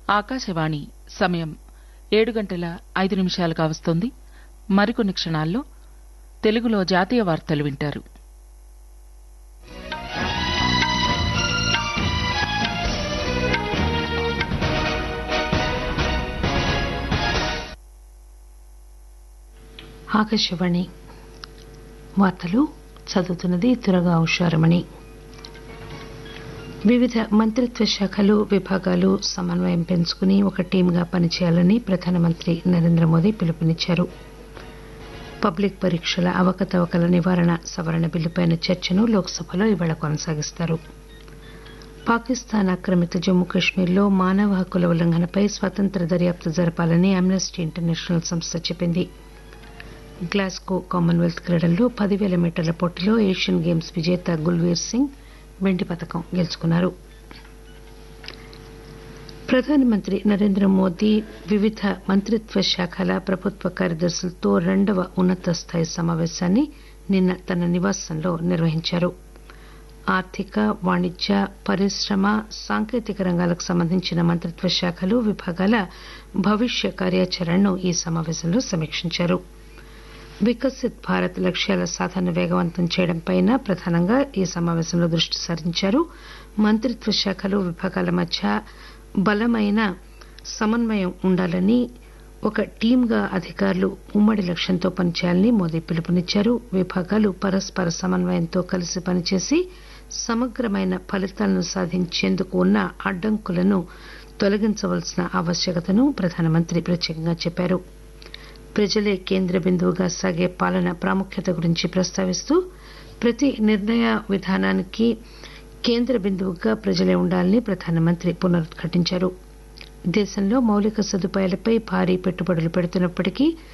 ఆకాశవాణి సమయం ఏడు గంటల ఐదు నిమిషాలు కావస్తోంది మరికొన్ని క్షణాల్లో తెలుగులో జాతీయ వార్తలు వింటారు ఆకాశవాణి వార్తలు చదువుతున్నది తురగా ఉషారమణి వివిధ మంత్రిత్వ శాఖలు విభాగాలు సమన్వయం పెంచుకుని ఒక టీంగా పనిచేయాలని ప్రధానమంత్రి నరేంద్ర మోదీ పిలుపునిచ్చారు పబ్లిక్ పరీక్షల అవకతవకల నివారణ సవరణ బిల్లుపై చర్చను లోక్సభలో ఇవాళ కొనసాగిస్తారు పాకిస్తాన్ ఆక్రమిత జమ్మూ కశ్మీర్లో మానవ హక్కుల ఉల్లంఘనపై స్వతంత్ర దర్యాప్తు జరపాలని అమ్నెస్టీ ఇంటర్నేషనల్ సంస్థ చెప్పింది గ్లాస్గో కామన్వెల్త్ క్రీడల్లో పదివేల మీటర్ల పోటీలో ఏషియన్ గేమ్స్ విజేత గుల్వీర్ సింగ్ వెండి పథకం గెలుచుకున్నారు ప్రధానమంత్రి నరేంద్ర మోదీ వివిధ మంత్రిత్వ శాఖల ప్రభుత్వ కార్యదర్శులతో రెండవ ఉన్నత స్థాయి సమావేశాన్ని నిన్న తన నివాసంలో నిర్వహించారు ఆర్థిక వాణిజ్య పరిశ్రమ సాంకేతిక రంగాలకు సంబంధించిన మంత్రిత్వ శాఖలు విభాగాల భవిష్య కార్యాచరణను ఈ సమావేశంలో సమీక్షించారు వికసిత్ భారత్ లక్ష్యాల సాధన వేగవంతం చేయడంపై ప్రధానంగా ఈ సమావేశంలో దృష్టి సారించారు మంత్రిత్వ శాఖలు విభాగాల మధ్య బలమైన సమన్వయం ఉండాలని ఒక టీంగా అధికారులు ఉమ్మడి లక్ష్యంతో పనిచేయాలని మోదీ పిలుపునిచ్చారు విభాగాలు పరస్పర సమన్వయంతో కలిసి పనిచేసి సమగ్రమైన ఫలితాలను సాధించేందుకు ఉన్న అడ్డంకులను తొలగించవలసిన ఆవశ్యకతను ప్రధానమంత్రి ప్రత్యేకంగా చెప్పారు ప్రజలే కేంద్ర బిందువుగా సాగే పాలన ప్రాముఖ్యత గురించి ప్రస్తావిస్తూ ప్రతి నిర్ణయ విధానానికి కేంద్ర బిందువుగా ప్రజలే ఉండాలని ప్రధానమంత్రి పునరుద్ఘాటించారు దేశంలో మౌలిక సదుపాయాలపై భారీ పెట్టుబడులు పెడుతున్నప్పటికీ